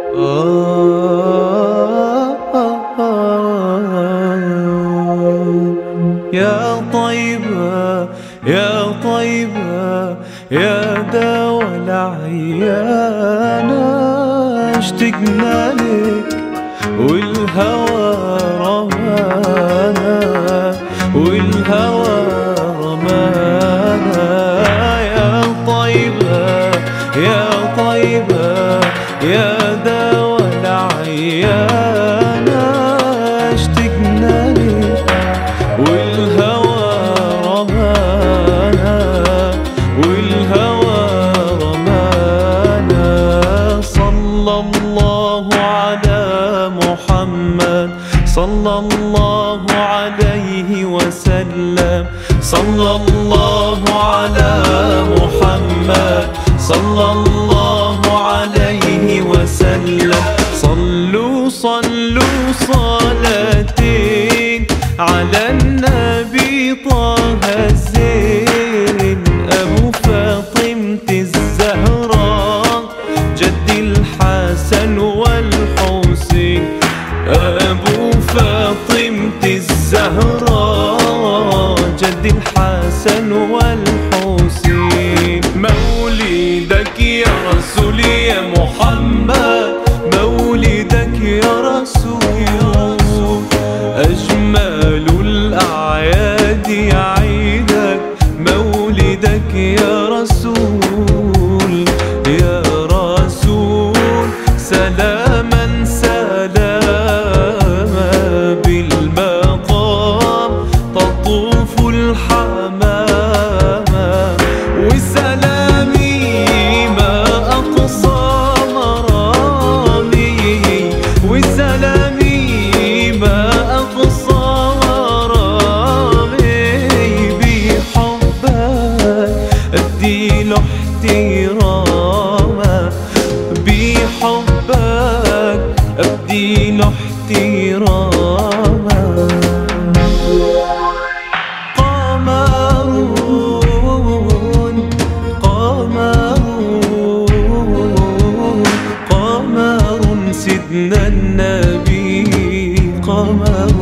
يا طيبة يا طيبة يا دوا العيانة اشتقنا لك والهوى رمانا والهوى رمانا يا طيبة يا طيبة يا دوا العيانة اشتقنا لك والهوى رمانا والهوى رمانا صلى الله على محمد صلى الله عليه وسلم صلى الله على محمد صلى الله عليه وسلم صلوا صلوا صلاتين على النبي طه الزين أبو فاطمة الزهراء جد الحسن والحسين أبو فاطمة الزهراء جد الحسن والحسين مولدك يا رسول يا محمد مولدك يا رسول أجمل الأعياد عيدك مولدك يا رسول يا رسول سلاما سلاما بالمقام تطوف الحمامة وسلامي ما أقصى مرامي وسلامي ما أقصى مرامي بحبك أدي له احتراما بحبك أبدي له احتراما قمرون قمرون قمر سيدنا النبي قمر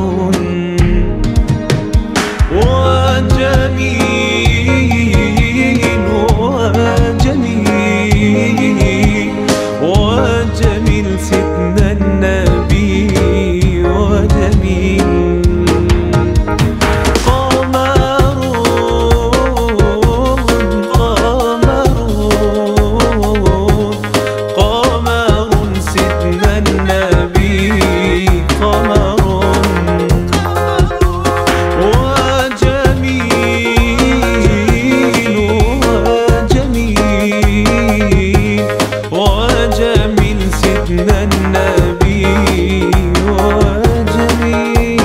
وجميل وجميل وجميل سيدنا النبي وجميل قمرون قمرون قمر سيدنا النبي قمر وجميل وجميل وجميل سيدنا النبي وجميل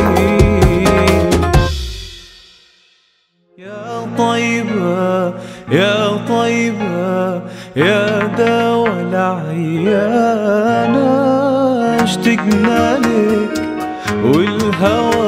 يا طيبة يا طيبة يا دوا العيانة اشتقنا لك والهوى